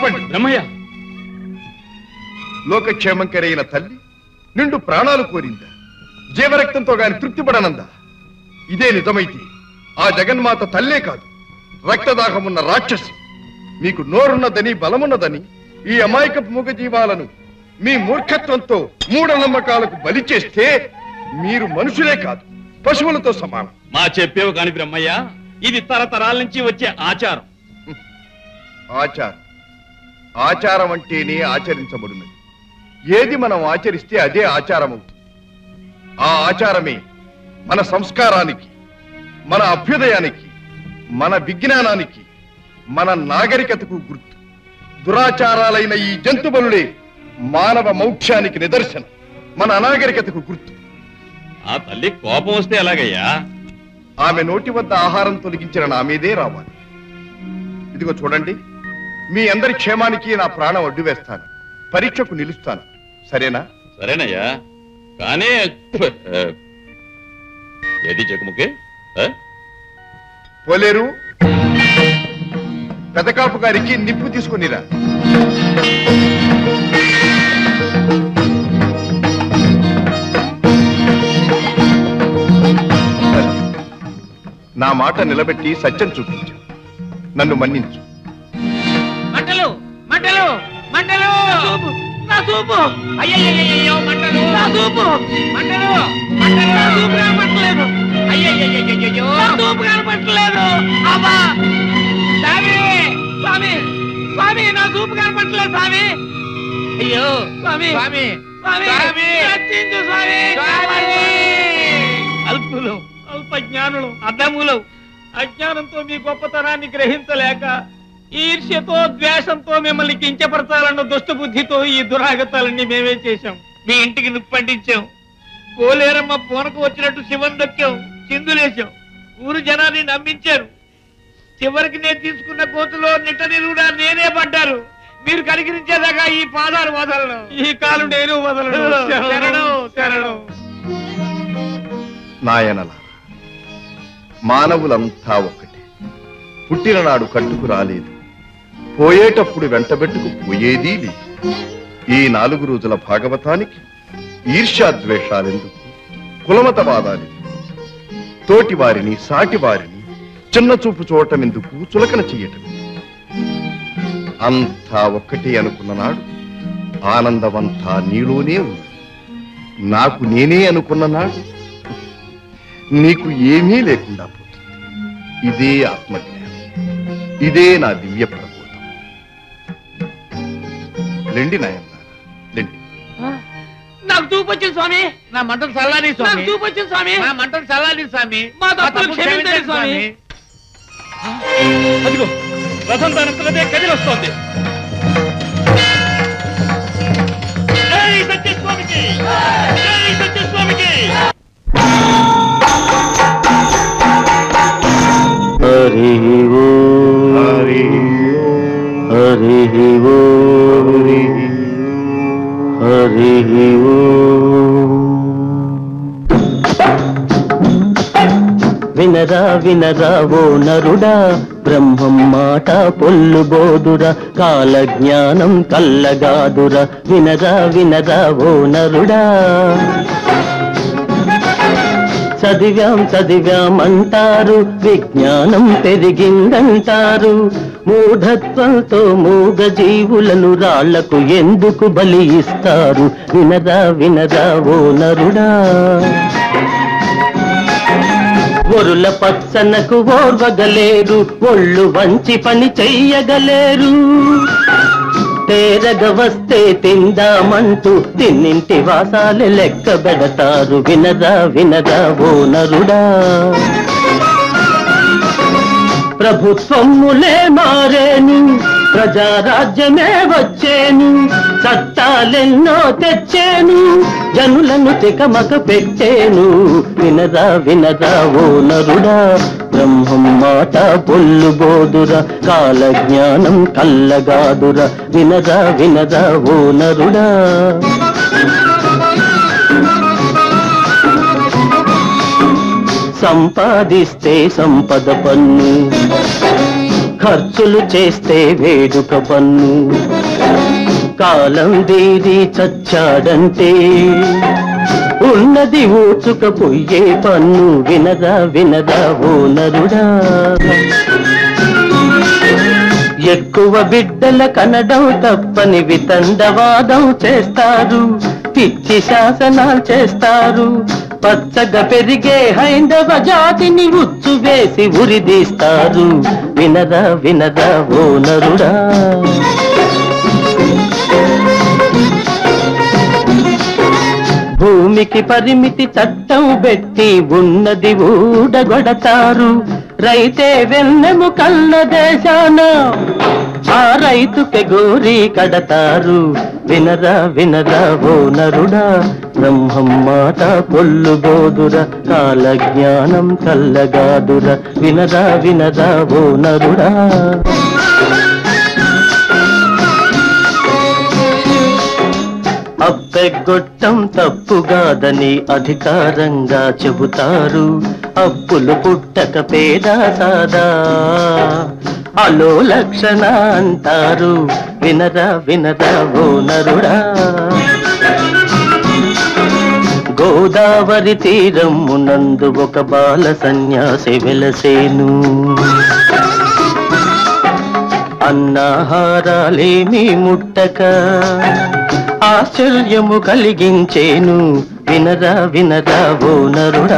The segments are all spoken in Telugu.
ఆపండి బ్రహ్మయ్య లోకక్షేమంకరైన తల్లి నిండు ప్రాణాలు కోరిందా జీవరక్తంతో గాని తృప్తిపడనందా ఇదే నిజమైతే ఆ జగన్మాత తల్లే కాదు రక్తదాహమున్న రాక్షసి మీకు నోరున్నదని బలమున్నదని ఈ అమాయకపు మూగ జీవాలను మీ మూర్ఖత్వంతో మూఢనమ్మకాలకు బలి చేస్తే మీరు మనుషులే కాదు పశువులతో సమానం మా చెప్పేవు కాని బ్రహ్మయ్య ఇది తరతరాల నుంచి వచ్చే ఆచారం ఆచారం ఆచారం అంటేనే ఆచరించబడినది ఏది మనం ఆచరిస్తే అదే ఆచారం అవుతుంది ఆ ఆచారమే మన సంస్కారానికి మన అభ్యుదయానికి మన విజ్ఞానానికి మన నాగరికతకు గుర్తు దురాచారాలైన ఈ జంతుబలులే మానవ మౌఖ్యానికి నిదర్శనం మన అనాగరికతకు గుర్తు ఆ తల్లి కోపం వస్తే ఎలాగయ్యా ఆమె నోటి వద్ద ఆహారం తొలగించిన నా మీదే రావాలి ఇదిగో చూడండి మీ అందరి క్షేమానికి నా ప్రాణం అడ్డు వేస్తాను పరీక్షకు నిలుస్తాను సరేనా సరేనయ్యా కానీ ఆ, ఏది చెక్కుముకే ఆ? పోలేరు పెదకాపు గారికి నిప్పు తీసుకునిరా నా మాట నిలబెట్టి సత్యం చూపించు నన్ను మన్నించు మంటలు మంటలు మంటలు నా సూపు అయ్యయ్యో మంటలు నా సూపు మంటలు మంటలు నా సూపు కనపట్టలేదు అయ్యయ్యో నా సూపు కనపట్టలేదు అబ్బా స్వామి స్వామి స్వామి నా సూపు కనపట్టలేదు స్వామి అయ్యో స్వామి స్వామి స్వామి రక్షించు స్వామి కాపాడు. అల్పులు అల్ప జ్ఞానులు అడ్డములు అజ్ఞానంతో మీ గొప్పతనాన్ని గ్రహించలేక ఈర్ష్యతో ద్వేషంతో మిమ్మల్ని కించపరచాలన్న దుష్ట బుద్ధితో ఈ దురాగతాలన్నీ మేమే చేశాం మీ ఇంటికి నిప్పండించాం కోలేరమ్మ పూనకు వచ్చినట్టు శివం దొక్కాం చిందులేశాం ఊరు జనాన్ని నమ్మించారు చివరికి నేను తీసుకున్న కోతులో నిట్ట నిలువుడా నేనే పడ్డారు మీరు కనికరించేదాకా ఈ పాదాలు వదలను ఈ కాలు నేను వదలను శరణం శరణం నాయనల మానవులంతా ఒకటే పుట్టిన నాడు కట్టుకు రాలేదు పోయేటప్పుడు వెంటబెట్టుకు పోయేదీ లేదు ఈ నాలుగు రోజుల భాగవతానికి ఈర్ష్యాద్వేషాలెందుకు కులమతవాదాలు తోటి వారిని సాటి వారిని చిన్న చూపు చూడటం ఎందుకు చులకన చెయ్యటం అంతా ఒక్కటే అనుకున్న నాడు ఆనందమంతా నీలోనే ఉంది నాకు నేనే అనుకున్న నాడు నీకు ఏమీ లేకుండా పోతుంది ఇదే ఆత్మజ్ఞానం ఇదే నా దివ్య ప్రబోధం లెండి నాయన లెండి నాకు చూపు వచ్చింది స్వామి నా మంటలు చల్లారి స్వామి నాకు చూపు వచ్చింది స్వామి నా మంటలు చల్లారి స్వామి మా తప్పులు క్షమించండి స్వామి అదిగో రథం దానంతలదే కదిలొస్తోంది జై సత్యస్వామికి జై సత్యస్వామికి హరి ఓ హరి హరి ఓ హరి ఓ వినరా వినరా ఓ నరుడా బ్రహ్మం మాట పొల్లుబోదురా కాల జ్ఞానం కల్లగాదురా వినరా వినరా ఓ నరుడా చదివాం చదివాం అంటారు విజ్ఞానం పెరిగిందంటారు మూఢత్వంతో మూగ జీవులను రాళ్లకు ఎందుకు బలి ఇస్తారు వినరా వినరా ఓ నరుడా ఒరుల పచ్చనకు ఓర్వగలేరు ఒళ్ళు వంచి పని చెయ్యగలేరు తేరగ వస్తే తిందామంటూ తిన్నింటి వాసాలు లెక్క పెడతారు వినదా వినదా ఓ నరుడా ప్రభుత్వములే మారేను ప్రజారాజ్యమే వచ్చేను చట్టాలెన్నో తెచ్చేను జనులను తికమక పెట్టేను వినరా వినరా ఓ నరుడా బ్రహ్మం మాట పొల్లు బోదురా కాల జ్ఞానం కల్లగాదురా వినరా వినరా ఓ నరుడా సంపాదిస్తే సంపద పన్ను ఖర్చులు చేస్తే వేడుక పన్ను కాలం దీది చచ్చాడంటే ఉన్నది ఊచుక పొయ్యే పన్ను వినదా వినదా ఓ నరుడా ఎక్కువ బిడ్డల కనడం తప్పని వితండవాదం చేస్తారు పిచ్చి శాసనాలు చేస్తారు పచ్చగా పెరిగే హైందవ జాతిని ఉచ్చు వేసి ఉరిదీస్తారు వినదా వినదా ఓ నరుడా భూమికి పరిమితి చట్టం పెట్టి ఉన్నది ఊడగొడతారు రైతే వెన్నెము కన్న దేశాన ఆ రైతుకి గోరి కడతారు వినరా వినరా ఓ నరుడా బ్రహ్మం మాట పొల్లు బోదుర కాల జ్ఞానం కల్లగాదుర వినరా వినరా ఓ నరుడా అప్పెగొట్టం తప్పుగాదని అధికారంగా చెబుతారు అప్పులు పుట్టక పేద సాదా అలో లక్షణ అంటారు వినరా వినరా ఓ నరుడా గోదావరి తీరం మునందు ఒక బాల సన్యాసి వెలసేను అన్నాహారాలేమీ ముట్టక ఆశ్చర్యము కలిగించేను వినరా వినరా ఓ నరుడా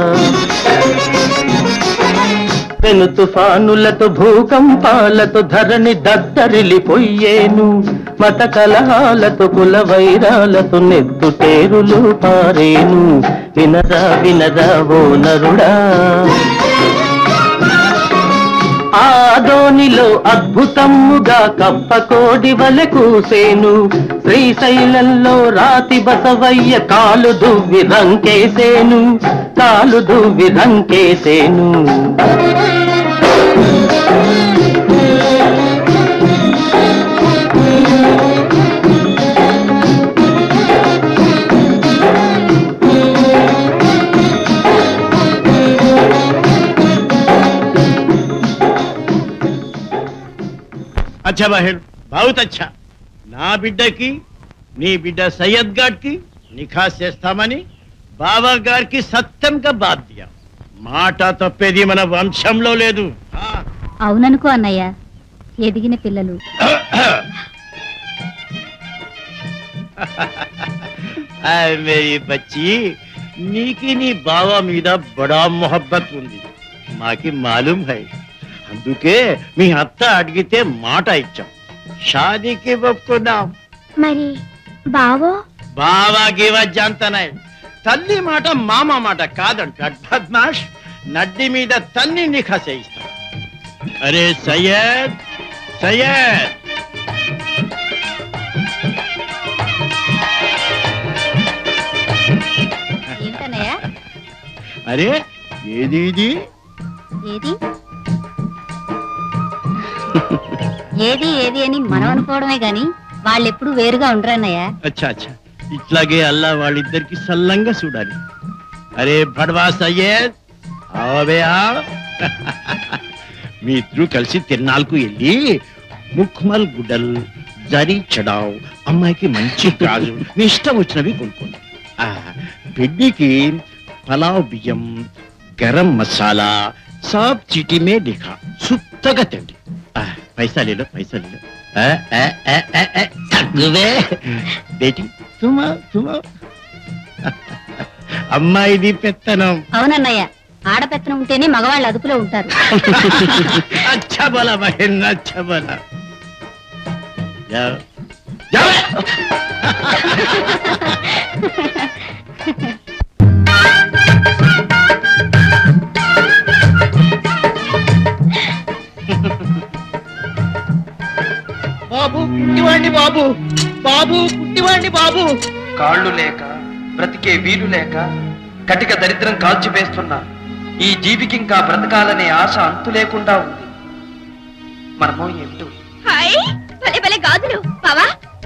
పెను తుఫానులతో భూకంపాలతో ధరణి దద్దరిల్లిపోయేను మత కలహాలతో కుల వైరాలతో నెత్తుటేరులు పారేను వినరా వినరా ఓ నరుడా ఆ ధోనిలో అద్భుతముగా కప్ప కోడి వలె కూసేను శ్రీశైలంలో రాతి బసవయ్య కాలు దువ్వి రంకేసేను కాలు దువ్వి రంకేసేను అచ్చా బహెన్ బహుత్ అచ్చా నా బిడ్డకి నీ బిడ్డ సయ్యద్ గారికి నిఖా చేస్తామని బాబా గారికి సత్యంగా బాధ దియా మాట తప్పేది మన వంశంలో లేదు ఆ. అవుననుకో అన్నయ్య ఎదిగిన పిల్లలు హాయ్ మేరీ బచ్చి నీకి నీ బావ మీద బడా మొహబ్బత్ ఉంది మాకి మాలూం హై అందుకే మీ అత్త అడిగితే మాట ఇచ్చాం షాదీకి ఒప్పుకున్నాం మరి బావో బావాకి వజ్జంతనై తల్లి మాట మామ మాట కాదంట బద్మాష్ నడ్డి మీద తన్ని నిఖా చేయిస్తాం అరే సయ్యద్ సయ్యద్ ఏంటన్నయ్య అరే ఏది ఇది ఏది ఏది ఏది అని మనం అనుకోవడమే గాని వాళ్ళెప్పుడు వేరుగా ఉండరన్నయ్య అచ్చా అచ్చా ఇట్లాగే అల్లా వాళ్ళిద్దరికి సల్లంగా చూడాలి అరే భడ్వా సయ్యద్ ఆవే మీ ఇద్దరు కలిసి తిరునాళ్ళకు వెళ్ళి ముఖ్మల్ గుడ్డల్ జరీ చడావ్ అమ్మాయికి మంచి గాజు మీ ఇష్టం వచ్చినవి కొనుక్కోండి ఆ, బిడ్డికి పలావ్ బియ్యం గరం మసాలా సాబ్ చీటీ మే లిఖా సుత్తగా తిండి ఆ, పైసా లేలో పైసా లేలో ఆ, ఆ, ఆ, ఆ, ఆ, తగ్గువే బేటీ తుమా తుమా అమ్మాయిది పెత్తనం అవునన్నయ్య ఆడపెత్తనం ఉంటేనే మగవాళ్ళు అదుపులో ఉంటారు अच्छा बोला बहन अच्छा बोला जाओ जाओ బాబు పుట్టివాణ్ణి బాబు బాబు పుట్టివాణ్ణి బాబు కాళ్ళు లేక బ్రతికే వీలు లేక కటిక దరిద్రం కాల్చివేస్తున్న ఈ జీవికింకా బ్రతకాలనే ఆశ అంతు లేకుండా ఉంది మనమో ఏమిటో హాయ్ భలే భలే గాజులు బావా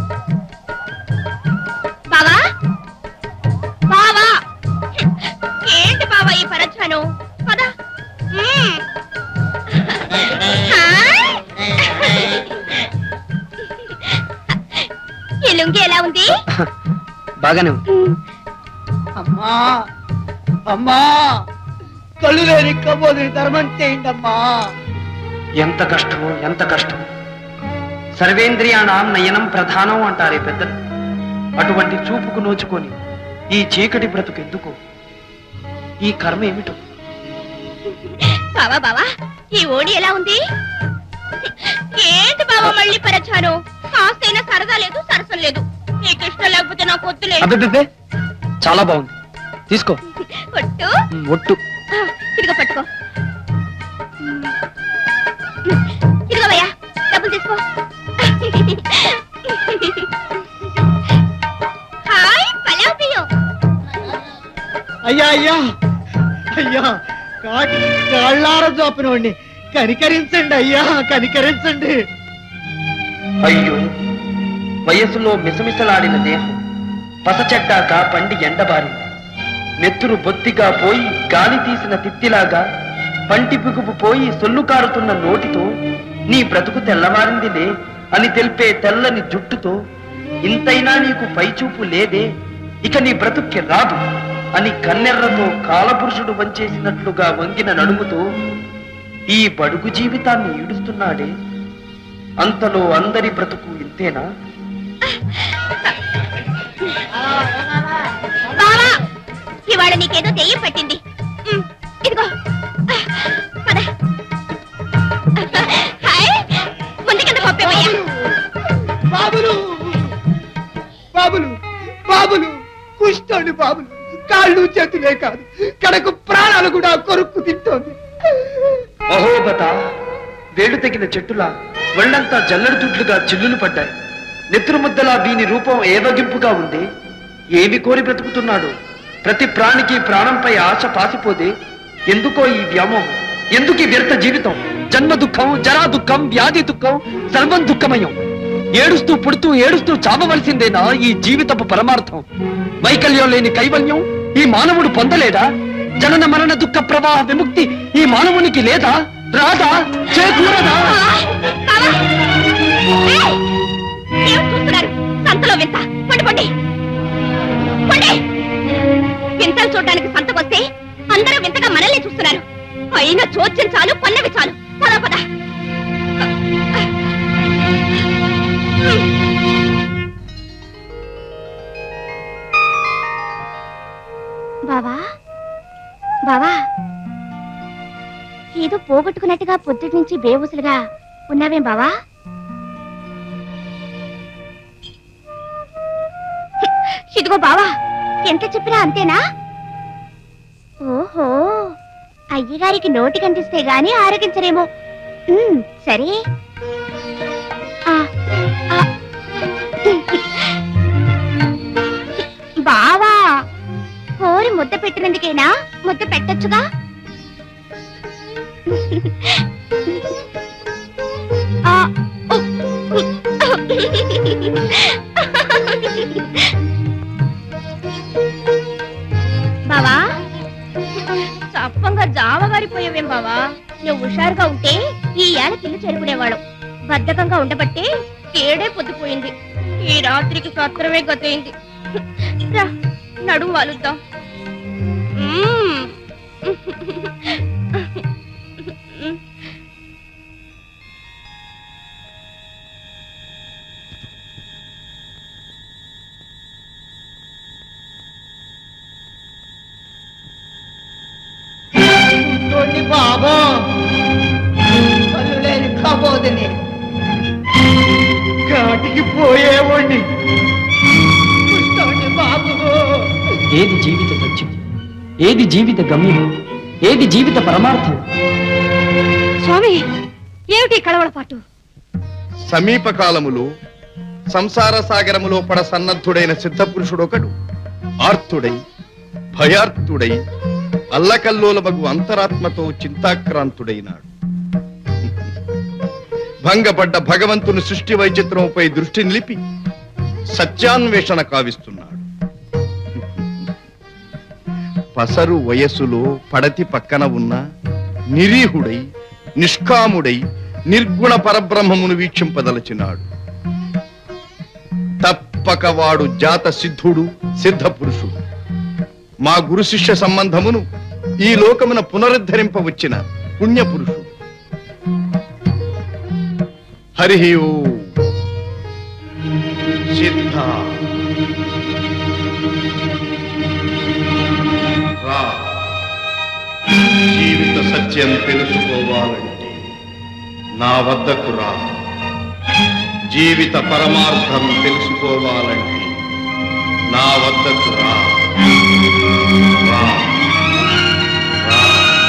బావా బావా ఏంటి బావా ఈ పరచాను పద మ్మ్. హాయ్ లుంగి ఎలా ఉంది బాగానే ఉంది అమ్మా అమ్మా కళ్ళు లేని కబోదిని ధర్మం చేయండి అమ్మా ఎంత కష్టమో ఎంత కష్టమో సర్వేంద్రియాణం నయనం ప్రధానం అంటారే పెద్దలు అటువంటి చూపుకు నోచుకొని ఈ చీకటి బ్రతుకెందుకు ఈ కర్మ ఏమిటో బావా బావా ఈ ఓడి ఎలా ఉంది ఏంటి బావా మళ్ళీ పరచాను కాస్తైనా సరదా లేదు సరసం లేదు నీకు ఇష్టం లేకపోతే నాకు వద్దులే అబ్బే చాలా బాగుంది తీసుకో ఒట్టు ఉమ్, ఒట్టు ఆ, ఇదిగో పట్టుకో ఇదిగో భయ్యా డబ్బులు తీసుకో హాయ్ పలావ్ బియ్యం అయ్యా అయ్యా అయ్యా కాటి కాళ్ళార చూపినోడిని కనికరించండి అయ్యా కనికరించండి అయ్యో వయసులో మిసమిసలాడిన దేహం పసచెట్టాక పండి ఎండబారింది నెత్తురు బొత్తిగా పోయి గాలి తీసిన తిత్తిలాగా పంటి పిగుపు పోయి సొల్లు కారుతున్న నోటితో నీ బ్రతుకు తెల్లవారిందిలే అని తెలిపే తెల్లని జుట్టుతో ఇంతైనా నీకు పైచూపు లేదే ఇక నీ బ్రతుక్కి రాదు అని కన్నెర్రతో కాలపురుషుడు వంచేసినట్లుగా వంగిన నడుముతో ఈ బడుగు జీవితాన్ని ఈడుస్తున్నాడే అంతలో అందరి బ్రతుకు ఇంతేనా బావా ఇవాళ నీకేదో దెయ్యం పట్టింది ఉమ్, ఇదిగో పద హాయ్ ముందుకెళ్ళి పంపేమయ్యా బాబులు బాబులు బాబులు కుష్టోండి బాబులు కాళ్ళు చేతులే కాదు కడకు ప్రాణాలు కూడా కొరుక్కు తింటోంది అహోబత వేడు తగిన చెట్టులా ఒళ్ళంతా జల్లడి దుడ్లుగా చిల్లులు పడ్డాయి నెత్తురు ముద్దలా వీని రూపం ఏవగింపుగా ఉంది ఏమి కోరి బ్రతుకుతున్నాడు ప్రతి ప్రాణికి ప్రాణంపై ఆశ పాసిపోతే ఎందుకో ఈ వ్యామోహం ఎందుకు ఈ వ్యర్థ జీవితం జన్మ దుఃఖం జరా దుఃఖం వ్యాధి దుఃఖం సర్వం దుఃఖమయం ఏడుస్తూ పుడుతూ ఏడుస్తూ చావవలసిందేనా ఈ జీవితపు పరమార్థం వైకల్యం లేని కైవల్యం ఈ మానవుడు పొందలేదా జనన మరణ దుఃఖ ప్రవాహ విముక్తి ఈ మానవునికి లేదా రాదా చేకూరదా బావా ఏయ్! ఏం చూస్తున్నారు సంతలో వింత పండి పండి పండి వింతలు చూడడానికి సంతకొస్తే అందరూ వింతగా మనల్ని చూస్తున్నారు అయినా చోద్యం చాలు పన్నవి చాలు పద పద బావా బావా ఏదో పోగొట్టుకున్నట్టుగా పొద్దుటి నుంచి బేవుసులుగా ఉన్నావేం బావా ఇదిగో బావా ఎంత చెప్పినా అంతేనా ఓహో అయ్యగారికి నోటి కనిపిస్తే గాని ఆరగించరేమో ఉమ్, సరే ఆ, ఆ. బావా కోరి ముద్ద పెట్టినందుకేనా ముద్ద పెట్టొచ్చుగా ఆ, ఉ, ఉ. బావా చప్పంగా జావగారిపోయావేం బావా నువ్వు హుషారుగా ఉంటే ఈ ఏళ్ళ కిల్లు చేరుకునేవాళ్ళం బద్ధకంగా ఉండబట్టే ఏడే పొద్దుపోయింది ఈ రాత్రికి సత్రమే గతయింది రా నడుము వాలుద్దాం మ్మ్. కుష్టోండి బాబా కళ్ళు లేని కబోదిని కాటికి పోయేవాడిని కుష్టోండి బాబు ఏది జీవిత సత్యం ఏది జీవిత గమ్యం ఏది జీవిత పరమార్థం స్వామి ఏమిటి కళవడ పాటు సమీప కాలములో సంసార సాగరములో పడ సన్నద్ధుడైన సిద్ధపురుషుడొకడు ఆర్తుడై భయార్తుడై అల్లకల్లోలమగు అంతరాత్మతో చింతాక్రాంతుడైనాడు భంగపడ్డ భగవంతుని సృష్టి వైచిత్రముపై దృష్టి నిలిపి సత్యాన్వేషణ కావిస్తున్నాడు పసరు వయస్సులో పడతి పక్కన ఉన్న నిరీహుడై నిష్కాముడై నిర్గుణ పరబ్రహ్మమును వీక్షింపదలచినాడు తప్ప తప్పకవాడు జాత సిద్ధుడు సిద్ధ పురుషుడు మా గురు శిష్య సంబంధమును ఈ లోకమున పునరుద్ధరింపవచ్చిన పుణ్య పురుషుడు హరి ఓం. సిద్ధ రా. జీవిత సత్యం తెలుసుకోవాలంటే నా వద్దకు రా జీవిత పరమార్థం తెలుసుకోవాలంటే నా వద్దకు రా రా. రా.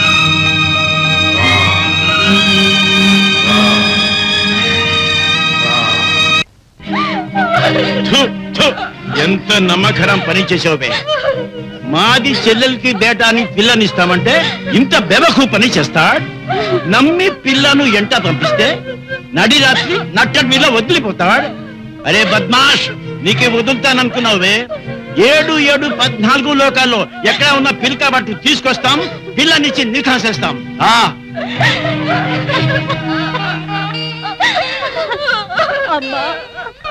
రా. రా. రా. థు, థు, ఎంత నమ్మకరం పని చేసావుబే మాది చెల్లెలకి బేటాని పిల్లనిస్తామంటే ఇంత బెవకు పని చేస్తా నమ్మి పిల్లను ఎంట పంపిస్తే నడి రాత్రి నట్టడి మీద వదిలిపోతాడు అరే బద్మాష్ నీకే వదులుతాననుకున్నావువే ఏడు ఏడు పద్నాలుగు లోకాల్లో ఎక్కడ ఉన్న పిల్ కాబట్టి తీసుకొస్తాం పిల్లనిచ్చి నిఖాసేస్తాం ఆ అమ్మా